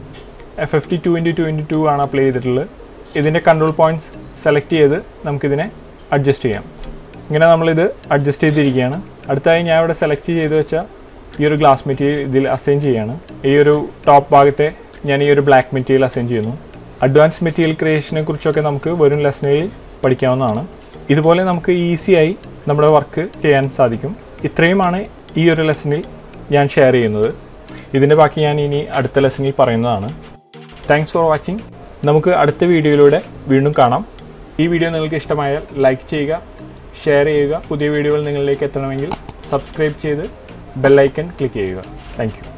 F F T two into two into two ആണ് അപ്ലൈ ചെയ്തിട്ടുള്ളത് ഇതിൻ്റെ കൺട്രോൾ പോയിന്റ്സ് സെലക്ട് ചെയ്ത് നമുക്കിതിനെ അഡ്ജസ്റ്റ് ചെയ്യാം ഇങ്ങനെ നമ്മളിത് അഡ്ജസ്റ്റ് ചെയ്തിരിക്കുകയാണ് അടുത്തായി ഞാൻ ഇവിടെ സെലക്ട് ചെയ്ത് വെച്ച ഈ ഒരു ഗ്ലാസ് മെറ്റീരിയൽ ഇതിൽ അസൈൻ ചെയ്യാണ് ഈ ഒരു ടോപ്പ് ഭാഗത്തെ ഞാൻ ഈ ഒരു ബ്ലാക്ക് മെറ്റീരിയൽ അസൈൻ ചെയ്യുന്നു അഡ്വാൻസ് മെറ്റീരിയൽ ക്രിയേഷനെ കുറിച്ചൊക്കെ നമുക്ക് വരും ലെസണിൽ പഠിക്കാവുന്നതാണ് ഇതുപോലെ നമുക്ക് ഈസിയായി നമ്മുടെ വർക്ക് ചെയ്യാൻ സാധിക്കും ഇത്രയുമാണ് ഈ ഒരു ലെസണിൽ ഞാൻ ഷെയർ ചെയ്യുന്നത് ഇതിൻ്റെ ബാക്കി ഞാൻ ഇനി അടുത്ത ലെസണിൽ പറയുന്നതാണ് താങ്ക്സ് ഫോർ വാച്ചിങ് നമുക്ക് അടുത്ത വീഡിയോയിലൂടെ വീണ്ടും കാണാം ഈ വീഡിയോ നിങ്ങൾക്ക് ഇഷ്ടമായാൽ ലൈക്ക് ചെയ്യുക ഷെയർ ചെയ്യുക പുതിയ വീഡിയോകൾ നിങ്ങളിലേക്ക് എത്തണമെങ്കിൽ സബ്സ്ക്രൈബ് ചെയ്ത് ബെല്ലൈക്കൺ ക്ലിക്ക് ചെയ്യുക താങ്ക്